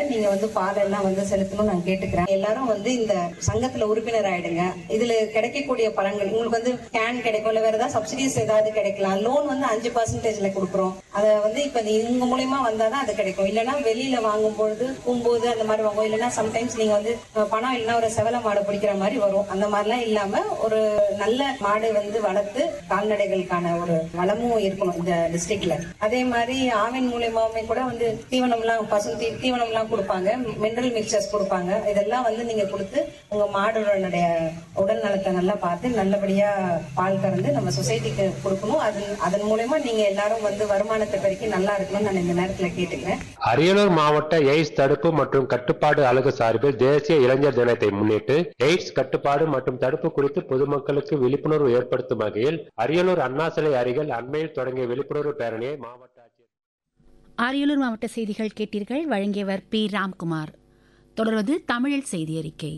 நீங்க வந்து பால் எல்லாம் வந்து செலுத்தணும்னு நான் கேட்டுக்கிறேன் எல்லாரும் வந்து இந்த சங்கத்துல உறுப்பினர் ஆயிடுங்க இதுல கிடைக்கக்கூடிய பலன்கள் உங்களுக்கு வந்து கேன் கிடைக்கும் இல்ல வேற ஏதாவது சப்சிடிஸ் ஏதாவது கிடைக்கலாம் லோன் வந்து அஞ்சு பர்சன்டேஜ்ல கொடுக்குறோம் அதை வந்து இப்ப நீ- இவங்க மூலியமா வந்தாதான் அது கிடைக்கும் இல்லைன்னா வெளியில வாங்கும் பொழுது கும்போது அந்த மாதிரி வாங்குவோம் இல்லைன்னா சம்டைம்ஸ் நீங்க வந்து அஹ், பணம் இல்லைன்னா ஒரு செவல மாடு பிடிக்கிற மாதிரி வரும் அந்த மாதிரிலாம் இல்லாம ஒரு நல்ல மாடு வந்து வளர்த்து கால்நடைகளுக்கான ஒரு வளமும் இருக்கணும் இந்த டிஸ்ட்ரிக்ட்ல அதே மாதிரி ஆவின் மூலியமாவே கூட வந்து தீவனம்லாம் பசு தீ தீவனம்லாம் கொடுப்பாங்க மினரல் மிக்சர்ஸ் கொடுப்பாங்க இதெல்லாம் வந்து நீங்க கொடுத்து உங்க மாடுடைய உடல் நலத்தை நல்லா பார்த்து நல்லபடியா பால் கறந்து நம்ம சொசைட்டிக்கு கொடுக்கணும் அது அதன் மூலயமா நீங்க எல்லாரும் வந்து வருமானத்தை பெருக்கி நல்லா இருக்கணும்னு நான் இந்த நேரத்துல கேட்டுக்கிறேன் அரியலூர் மாவட்ட எய்ட்ஸ் தடுப்பு மற்றும் கட்டுப்பாடு அலகு சார்பில் தேசிய இளைஞர் தினத்தை முன்னிட்டு எய்ட்ஸ் கட்டுப்பாடு மற்றும் தடுப்பு குறித்து பொதுமக்களுக்கு விழிப்புணர்வு ஏற்படுத்தும் வகையில் அரியலூர் அண்ணா சிலை அருகில் அண்மையில் தொடங்கிய விழிப்புணர்வு பேரணியை மாவட்ட ஆட்சியர் அரியலூர் மாவட்ட செய்திகள் கேட்டீர்கள் வழங்கியவர் பி ராம்குமார் தொடர்வது தமிழில் செய்தி அறிக்கை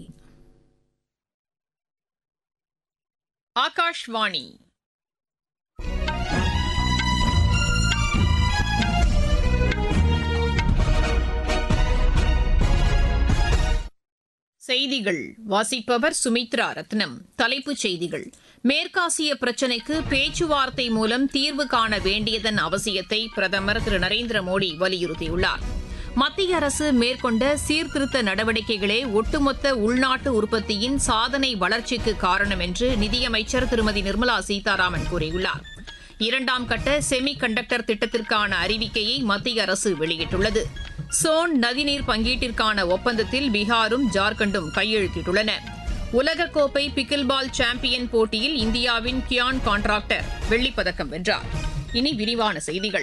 ஆகாஷ்வாணி செய்திகள் வாசிப்பவர் சுமித்ரா ரத்னம் தலைப்புச் செய்திகள் மேற்காசிய பிரச்சினைக்கு பேச்சுவார்த்தை மூலம் தீர்வு காண வேண்டியதன் அவசியத்தை பிரதமர் திரு நரேந்திர மோடி வலியுறுத்தியுள்ளார் மத்திய அரசு மேற்கொண்ட சீர்திருத்த நடவடிக்கைகளே ஒட்டுமொத்த உள்நாட்டு உற்பத்தியின் சாதனை வளர்ச்சிக்கு காரணம் என்று நிதியமைச்சர் திருமதி நிர்மலா சீதாராமன் கூறியுள்ளார் இரண்டாம் கட்ட செமி கண்டக்டர் திட்டத்திற்கான அறிவிக்கையை மத்திய அரசு வெளியிட்டுள்ளது சோன் நதிநீர் பங்கீட்டிற்கான ஒப்பந்தத்தில் பீகாரும் ஜார்க்கண்டும் கையெழுத்திட்டுள்ளன உலகக்கோப்பை பிக்கில்பால் சாம்பியன் போட்டியில் இந்தியாவின் கியான் கான்ட்ராக்டர் வெள்ளிப்பதக்கம் வென்றார் இனி விரிவான செய்திகள்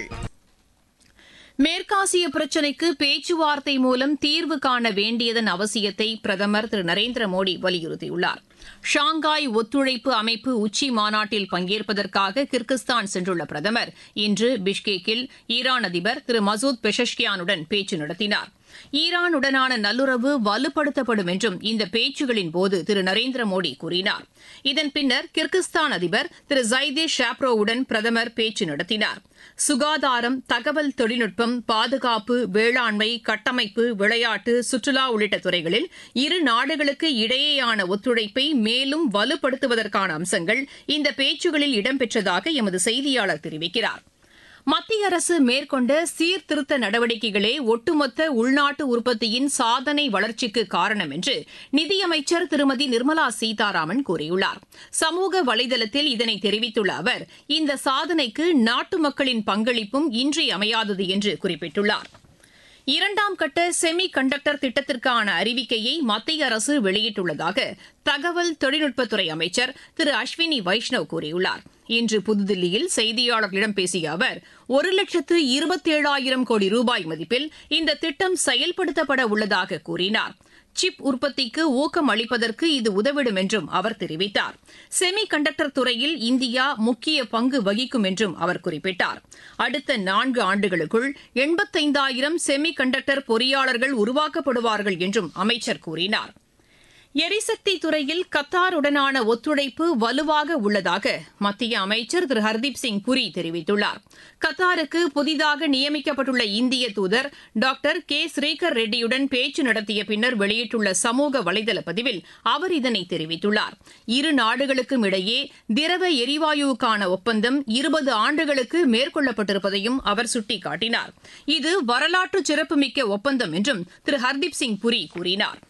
மேற்காசிய பிரச்சினைக்கு பேச்சுவார்த்தை மூலம் தீர்வு காண வேண்டியதன் அவசியத்தை பிரதமர் திரு நரேந்திர மோடி வலியுறுத்தியுள்ளார் ஷாங்காய் ஒத்துழைப்பு அமைப்பு உச்சி மாநாட்டில் பங்கேற்பதற்காக கிர்கிஸ்தான் சென்றுள்ள பிரதமர் இன்று பிஷ்கேக்கில் ஈரான் அதிபர் திரு மசூத் பெஷஷ்கியானுடன் பேச்சு நடத்தினார் ஈரானுடனான நல்லுறவு வலுப்படுத்தப்படும் என்றும் இந்த பேச்சுகளின் போது திரு நரேந்திர மோடி கூறினார் இதன் பின்னர் கிர்கிஸ்தான் அதிபர் திரு ஜைதே ஷாப்ரோவுடன் பிரதமர் பேச்சு நடத்தினார் சுகாதாரம் தகவல் தொழில்நுட்பம் பாதுகாப்பு வேளாண்மை கட்டமைப்பு விளையாட்டு சுற்றுலா உள்ளிட்ட துறைகளில் இரு நாடுகளுக்கு இடையேயான ஒத்துழைப்பை மேலும் வலுப்படுத்துவதற்கான அம்சங்கள் இந்த பேச்சுகளில் இடம்பெற்றதாக எமது செய்தியாளர் தெரிவிக்கிறார் மத்திய அரசு மேற்கொண்ட சீர்திருத்த நடவடிக்கைகளே ஒட்டுமொத்த உள்நாட்டு உற்பத்தியின் சாதனை வளர்ச்சிக்கு காரணம் என்று நிதியமைச்சர் திருமதி நிர்மலா சீதாராமன் கூறியுள்ளார் சமூக வலைதளத்தில் இதனை தெரிவித்துள்ள அவர் இந்த சாதனைக்கு நாட்டு மக்களின் பங்களிப்பும் இன்றியமையாதது என்று குறிப்பிட்டுள்ளார் இரண்டாம் கட்ட செமி கண்டக்டர் திட்டத்திற்கான அறிவிக்கையை மத்திய அரசு வெளியிட்டுள்ளதாக தகவல் தொழில்நுட்பத்துறை அமைச்சர் திரு அஸ்வினி வைஷ்ணவ் கூறியுள்ளார் இன்று புதுதில்லியில் செய்தியாளர்களிடம் பேசிய அவர் ஒரு லட்சத்து இருபத்தேழாயிரம் கோடி ரூபாய் மதிப்பில் இந்த திட்டம் செயல்படுத்தப்பட உள்ளதாக கூறினார் சிப் உற்பத்திக்கு ஊக்கம் அளிப்பதற்கு இது உதவிடும் என்றும் அவர் தெரிவித்தார் செமி கண்டக்டர் துறையில் இந்தியா முக்கிய பங்கு வகிக்கும் என்றும் அவர் குறிப்பிட்டார் அடுத்த நான்கு ஆண்டுகளுக்குள் எண்பத்தைந்தாயிரம் செமி கண்டக்டர் பொறியாளர்கள் உருவாக்கப்படுவார்கள் என்றும் அமைச்சர் கூறினார் எரிசக்தி துறையில் கத்தாருடனான ஒத்துழைப்பு வலுவாக உள்ளதாக மத்திய அமைச்சர் திரு ஹர்தீப் சிங் புரி தெரிவித்துள்ளார் கத்தாருக்கு புதிதாக நியமிக்கப்பட்டுள்ள இந்திய தூதர் டாக்டர் கே ஸ்ரீகர் ரெட்டியுடன் பேச்சு நடத்திய பின்னர் வெளியிட்டுள்ள சமூக வலைதள பதிவில் அவர் இதனை தெரிவித்துள்ளார் இரு நாடுகளுக்கும் இடையே திரவ எரிவாயுவுக்கான ஒப்பந்தம் இருபது ஆண்டுகளுக்கு மேற்கொள்ளப்பட்டிருப்பதையும் அவர் சுட்டிக்காட்டினார் இது வரலாற்று சிறப்புமிக்க ஒப்பந்தம் என்றும் திரு ஹர்தீப் சிங் புரி கூறினார்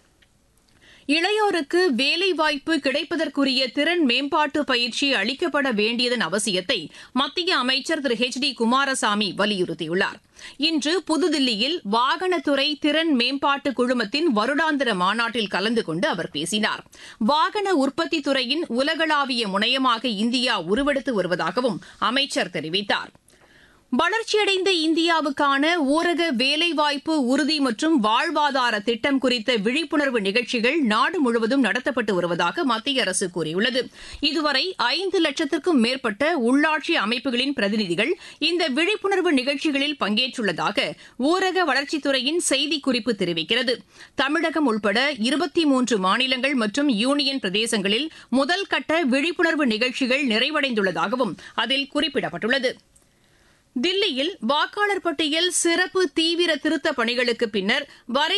இளையோருக்கு வேலைவாய்ப்பு கிடைப்பதற்குரிய திறன் மேம்பாட்டு பயிற்சி அளிக்கப்பட வேண்டியதன் அவசியத்தை மத்திய அமைச்சர் திரு ஹெச் டி குமாரசாமி வலியுறுத்தியுள்ளார் இன்று புதுதில்லியில் வாகனத்துறை திறன் மேம்பாட்டு குழுமத்தின் வருடாந்திர மாநாட்டில் கலந்து கொண்டு அவர் பேசினார் வாகன உற்பத்தி துறையின் உலகளாவிய முனையமாக இந்தியா உருவெடுத்து வருவதாகவும் அமைச்சர் தெரிவித்தார் வளர்ச்சியடைந்த இந்தியாவுக்கான ஊரக வேலைவாய்ப்பு உறுதி மற்றும் வாழ்வாதார திட்டம் குறித்த விழிப்புணர்வு நிகழ்ச்சிகள் நாடு முழுவதும் நடத்தப்பட்டு வருவதாக மத்திய அரசு கூறியுள்ளது இதுவரை ஐந்து லட்சத்திற்கும் மேற்பட்ட உள்ளாட்சி அமைப்புகளின் பிரதிநிதிகள் இந்த விழிப்புணர்வு நிகழ்ச்சிகளில் பங்கேற்றுள்ளதாக ஊரக வளர்ச்சித்துறையின் செய்திக்குறிப்பு தெரிவிக்கிறது தமிழகம் உட்பட இருபத்தி மூன்று மாநிலங்கள் மற்றும் யூனியன் பிரதேசங்களில் முதல் கட்ட விழிப்புணர்வு நிகழ்ச்சிகள் நிறைவடைந்துள்ளதாகவும் அதில் குறிப்பிடப்பட்டுள்ளது தில்லியில் வாக்காளர் பட்டியல் சிறப்பு தீவிர திருத்த பணிகளுக்கு பின்னர் வரை